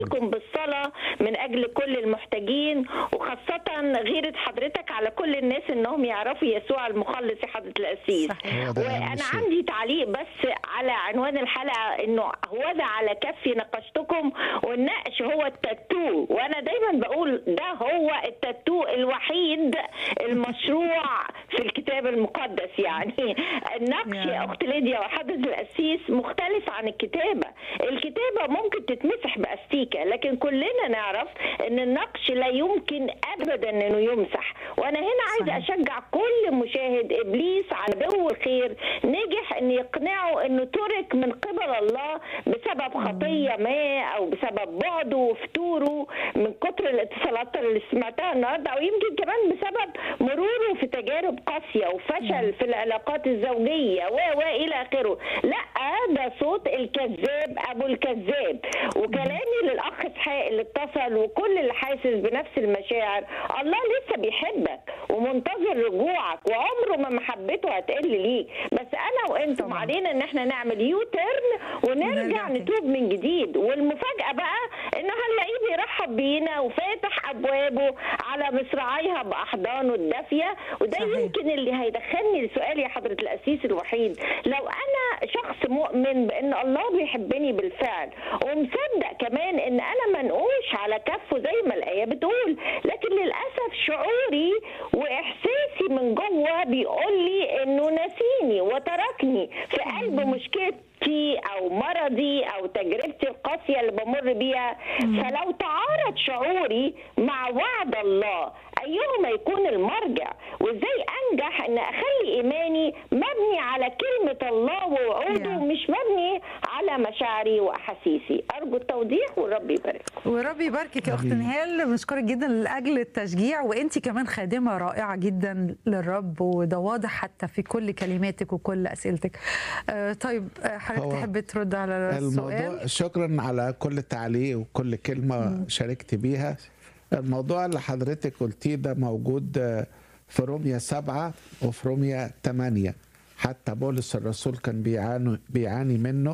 لكم بالصلاة من أجل كل المحتاجين وخاصة غيرة حضرتك على كل الناس إنهم يعرفوا يسوع المخلص يا حضرة القسيس صحيح. هو ده أهم وأنا شيء. عندي تعليق بس على عنوان الحلقة إنه هو ده على كفي ناقشتكم والنقش هو التاتو وأنا دايما بقول ده هو التاتو الوحيد المشروع في الكتاب المقدس يعني النقش يا. يا أخت ليديا وحضرة القسيس مختلف عن الكتابة الكتابة ممكن تتمسح بأستيكة لكن كلنا نعرف ان النقش لا يمكن ابدا انه يمسح وانا هنا عايزه صحيح. اشجع كل مشاهد ابليس عدو الخير نجح ان يقنعه انه ترك من قبل الله بسبب خطيه ما او بسبب بعده وفتوره من كتر الاتصالات اللي سمعتها النهارده او يمكن كمان بسبب مروره في تجارب قاسيه وفشل في العلاقات الزوجيه و و الى اخره لا ده صوت الكذاب ابو الكذاب وكلامي للاخ اسحاق اللي اتصل وكل اللي حاسس بنفس المشاعر الله لسه بيحبك ومنتظر رجوعك وعمره ما محبته هتقل ليك بس انا وانتم طبعاً. علينا ان احنا نعمل يو تيرن ونرجع ونرجع تاني. نتوب من جديد والمفاجاه بقى ان هنلاقيه بيرحب بينا وفاتح ابوابه على مصراعيها باحضانه الدافيه وده صحيح. يمكن اللي هيدخلني لسؤال يا حضره القسيس الوحيد لو انا شخص مؤمن بان الله بيحبني بالفعل ومصدق كمان ان انا منقوش على كفه زي ما الايه بتقول لكن للاسف شعوري واحساسي من جوه بيقول لي انه نسيني وتركني في قلب مشكلتي او مرضي او تجربتي القاسيه اللي بمر بيها فلو تعارض شعوري مع وعد الله ايهما يكون المرجع وازاي انجح ان اخلي ايماني مبني على كلمه الله ووعوده Yeah. مش مبني على مشاعري واحاسيسي ارجو التوضيح والرب يبارككم وربي يباركك يا اخت آمين. نهال بنشكرك جدا لاجل التشجيع وانت كمان خادمه رائعه جدا للرب وده واضح حتى في كل كلماتك وكل اسئلتك آه طيب آه، حضرتك هو تحب ترد على السؤال الموضوع شكرا على كل تعليق وكل كلمة شاركت بيها الموضوع اللي حضرتك قلتيه ده موجود آه، في روميا سبعة وفي روميا ثمانية حتى بولس الرسول كان بيعاني بيعاني منه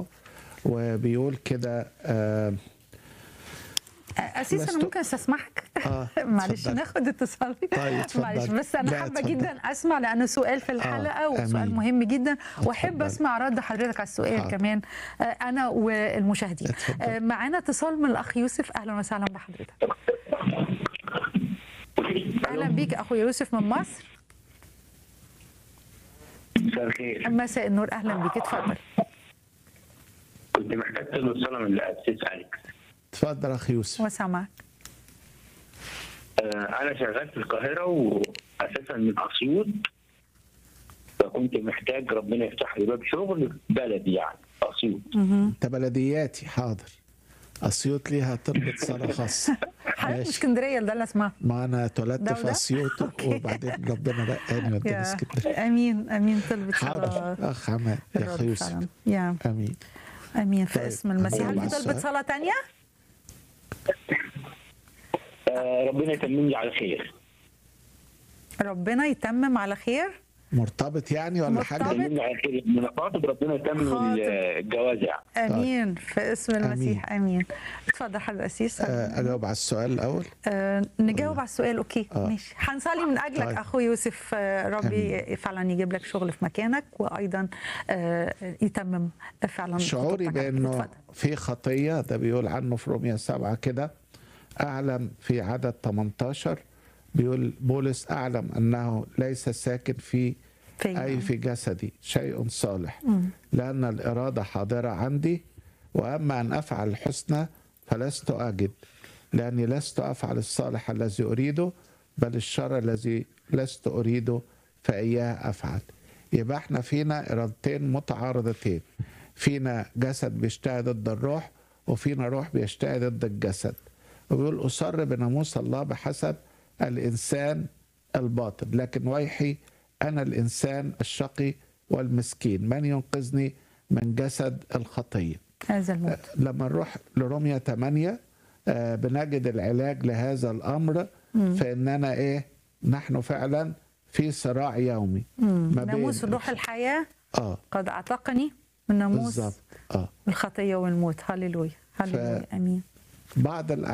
وبيقول كده آه اسيس انا لست- ممكن استسمحك آه، معلش اتفضلي. ناخد اتصال طيب، اتفضلي. معلش بس انا لا، حابه اتفضلي. جدا اسمع لانه سؤال في الحلقه وسؤال آمين. مهم جدا واحب اتفضلي. اسمع رد حضرتك على السؤال حاضر. كمان آه، انا والمشاهدين اتفضلي. آه، معانا اتصال من الاخ يوسف اهلا وسهلا بحضرتك اهلا بيك اخو يوسف من مصر مساء الخير مساء النور اهلا بيك اتفضل كنت محتاج تطلب صلاة من الأسيس أليكس اتفضل أخي يوسف وسامعك آه، أنا شغال في القاهرة وأساسا من أسيوط فكنت محتاج ربنا يفتح لي باب شغل في بلدي يعني أسيوط انت بلدياتي حاضر اسيوط ليها طلبة صلاة خاصة حضرتك من ماشي. اسكندريه ده اللي اسمها ما انا اتولدت ده في وده؟ اسيوط أوكي. وبعدين ربنا رقاني وداني يا اسكندريه امين امين طلبت حاضر صلاه اخ عماد يا الرب اخي يوسف فعلاً. يا امين امين في طيب، اسم المسيح هل أجاوب في على طلبه السؤال؟ صلاه تانية؟ آه، ربنا يتمم لي على خير ربنا يتمم على خير مرتبط يعني ولا مرتبط. حاجه يتمم لي على خير من خاطب ربنا يتمم خاطب. الجواز يعني امين في اسم المسيح امين اتفضل حضرتك اسيس آه، اجاوب على السؤال الاول آه نجاوب على السؤال اوكي آه. ماشي هنصلي من اجلك طيب. اخو يوسف آه ربي فعلا يجيب لك شغل في مكانك وايضا آه يتمم فعلا شعوري خطتك عليك. بانه اتفضل. في خطيه ده بيقول عنه في روميا سبعة كده اعلم في عدد 18 بيقول بولس اعلم انه ليس ساكن في فيا. اي في جسدي شيء صالح لان الاراده حاضره عندي واما ان افعل الحسنى فلست اجد لاني لست افعل الصالح الذي اريده بل الشر الذي لست اريده فاياه افعل يبقى احنا فينا ارادتين متعارضتين فينا جسد بيشتهي ضد الروح وفينا روح بيشتهي ضد الجسد وبيقول اصر بناموس الله بحسب الانسان الباطل لكن ويحي انا الانسان الشقي والمسكين من ينقذني من جسد الخطيه هذا الموت لما نروح لروميا 8 آه، بنجد العلاج لهذا الامر فاننا ايه نحن فعلا في صراع يومي ما بين ناموس روح الحياه اه قد اعتقني من ناموس بالظبط اه الخطيه والموت هللويا هللويا امين بعض